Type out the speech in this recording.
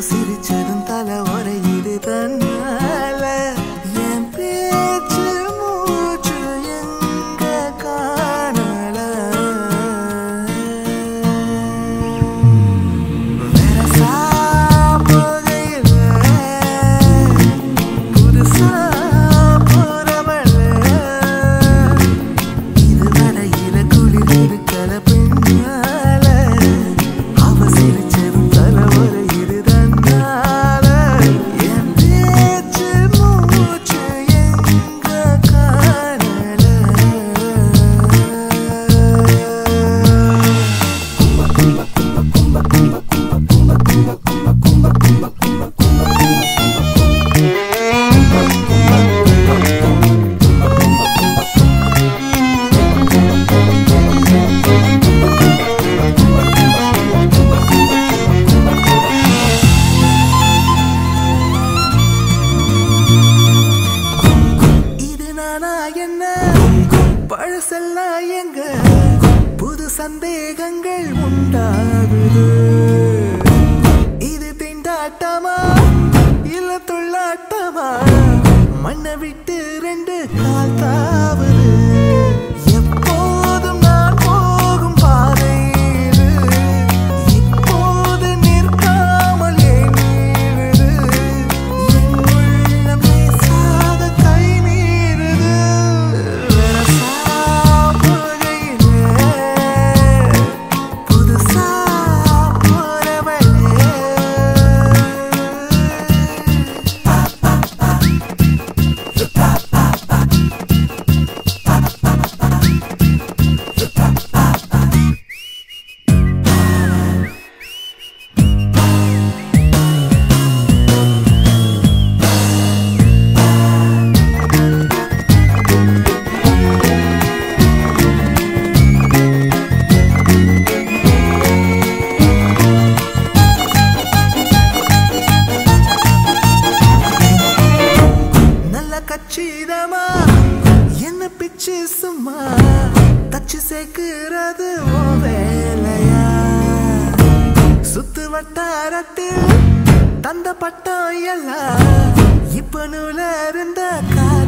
சிரிச்சதும் தலை உரையுது தன்னால என் பேச்சு மூச்சு எங்க காணல வெரசா போகையில புதுசா போறவள இதுவரையில குளிர் இருக்கல பெண்ணால அவ சிரிச்சதும் தலை ஒரு இருதன்னால என் பேச்சு மூச்சு எங்க காணல இது நானா என்ன பழசெல்லாம் எங்க புது சந்தேகங்கள் உண்டாகுது இது திண்டாட்டமா இல்ல துள்ளாட்டமா மண்ணை விட்டு ரெண்டு கால் தாவுது எப்போதும் நான் போகும் பாதை இது. இப்போது நிற்காமல் ஏன் நீளுது? என் உள்ளம் லேசாக கை மீறுது. வெரசா போகையிலே, புதுசா போறவளே நல்ல கச்சிதமா என்ன பிச்சு சும்மா தச்சு சேர்க்கிறது ஓ வேலையா சுத்து வட்டாரத்தில் தந்த பட்டம் எல்லாம் இப்ப நூல இருந்த கால